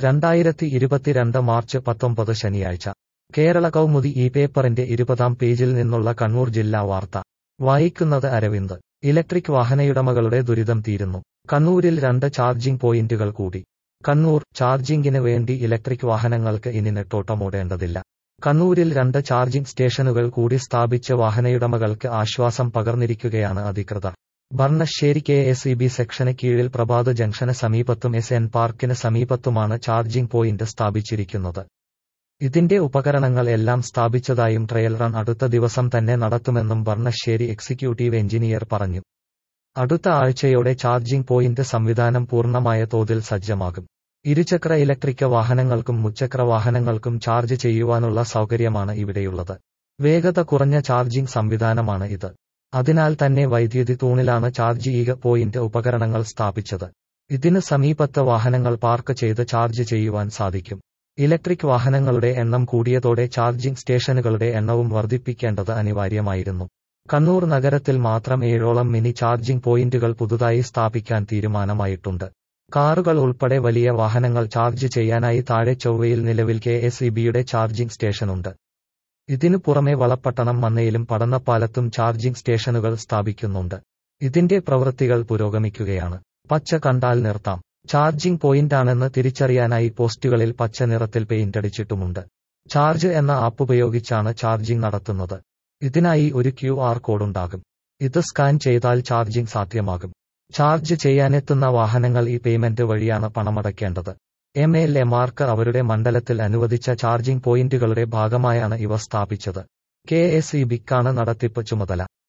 രണ്ടായിരത്തി ഇരുപത്തിരണ്ട് മാർച്ച് പത്തൊമ്പത് ശനിയാഴ്ച കേരള കൗമുദി ഈ പേപ്പറിന്റെ ഇരുപതാം പേജിൽ നിന്നുള്ള കണ്ണൂർ ജില്ലാ വാർത്ത വായിക്കുന്നത് അരവിന്ദ് ഇലക്ട്രിക് വാഹനയുടമകളുടെ ദുരിതം തീരുന്നു കണ്ണൂരിൽ രണ്ട് ചാർജിംഗ് പോയിന്റുകൾ കൂടി കണ്ണൂർ ചാർജിംഗിന് വേണ്ടി ഇലക്ട്രിക് വാഹനങ്ങൾക്ക് ഇനി നെട്ടോട്ടമോടേണ്ടതില്ല കണ്ണൂരിൽ രണ്ട് ചാർജിംഗ് സ്റ്റേഷനുകൾ കൂടി സ്ഥാപിച്ച് വാഹനയുടമകൾക്ക് ആശ്വാസം പകർന്നിരിക്കുകയാണ് അധികൃതർ ഭർണശ്ശേരി കെ എസ് ഇ ബി സെക്ഷന് കീഴിൽ പ്രഭാത് ജംഗ്ഷന് സമീപത്തും എസ് എൻ പാർക്കിന് സമീപത്തുമാണ് ചാർജിംഗ് പോയിന്റ് സ്ഥാപിച്ചിരിക്കുന്നത് ഇതിന്റെ ഉപകരണങ്ങൾ എല്ലാം സ്ഥാപിച്ചതായും ട്രയൽ റൺ അടുത്ത ദിവസം തന്നെ നടത്തുമെന്നും ഭർണശ്ശേരി എക്സിക്യൂട്ടീവ് എഞ്ചിനീയർ പറഞ്ഞു അടുത്ത ആഴ്ചയോടെ ചാർജിംഗ് പോയിന്റ് സംവിധാനം പൂർണ്ണമായ തോതിൽ സജ്ജമാകും ഇരുചക്ര ഇലക്ട്രിക് വാഹനങ്ങൾക്കും മുച്ചക്ര വാഹനങ്ങൾക്കും ചാർജ് ചെയ്യുവാനുള്ള സൗകര്യമാണ് ഇവിടെയുള്ളത് വേഗത കുറഞ്ഞ ചാർജിംഗ് സംവിധാനമാണ് ഇത് അതിനാൽ തന്നെ വൈദ്യുതി തൂണിലാണ് ചാർജ് ചെയ്യുക പോയിന്റ് ഉപകരണങ്ങൾ സ്ഥാപിച്ചത് ഇതിന് സമീപത്ത് വാഹനങ്ങൾ പാർക്ക് ചെയ്ത് ചാർജ് ചെയ്യുവാൻ സാധിക്കും ഇലക്ട്രിക് വാഹനങ്ങളുടെ എണ്ണം കൂടിയതോടെ ചാർജിംഗ് സ്റ്റേഷനുകളുടെ എണ്ണവും വർദ്ധിപ്പിക്കേണ്ടത് അനിവാര്യമായിരുന്നു കണ്ണൂർ നഗരത്തിൽ മാത്രം ഏഴോളം മിനി ചാർജിംഗ് പോയിന്റുകൾ പുതുതായി സ്ഥാപിക്കാൻ തീരുമാനമായിട്ടുണ്ട് കാറുകൾ ഉൾപ്പെടെ വലിയ വാഹനങ്ങൾ ചാർജ് ചെയ്യാനായി താഴെ ചൊവ്വയിൽ നിലവിൽ കെ എസ് ഇ ബിയുടെ ചാർജിംഗ് സ്റ്റേഷനുണ്ട് ഇതിനു പുറമെ വളപ്പട്ടണം മന്നയിലും പടന്നപ്പാലത്തും ചാർജിംഗ് സ്റ്റേഷനുകൾ സ്ഥാപിക്കുന്നുണ്ട് ഇതിന്റെ പ്രവൃത്തികൾ പുരോഗമിക്കുകയാണ് പച്ച കണ്ടാൽ നിർത്താം ചാർജിംഗ് പോയിന്റാണെന്ന് തിരിച്ചറിയാനായി പോസ്റ്റുകളിൽ പച്ച നിറത്തിൽ പെയിന്റ് അടിച്ചിട്ടുമുണ്ട് ചാർജ് എന്ന ആപ്പ് ഉപയോഗിച്ചാണ് ചാർജിംഗ് നടത്തുന്നത് ഇതിനായി ഒരു ക്യു ആർ കോഡുണ്ടാകും ഇത് സ്കാൻ ചെയ്താൽ ചാർജിംഗ് സാധ്യമാകും ചാർജ് ചെയ്യാനെത്തുന്ന വാഹനങ്ങൾ ഈ പേയ്മെന്റ് വഴിയാണ് പണമടയ്ക്കേണ്ടത് എം എൽ എമാർക്ക് അവരുടെ മണ്ഡലത്തിൽ അനുവദിച്ച ചാർജിംഗ് പോയിന്റുകളുടെ ഭാഗമായാണ് ഇവ സ്ഥാപിച്ചത് കെ എസ് ഇ ബിക്കാണ് നടത്തിപ്പ് ചുമതല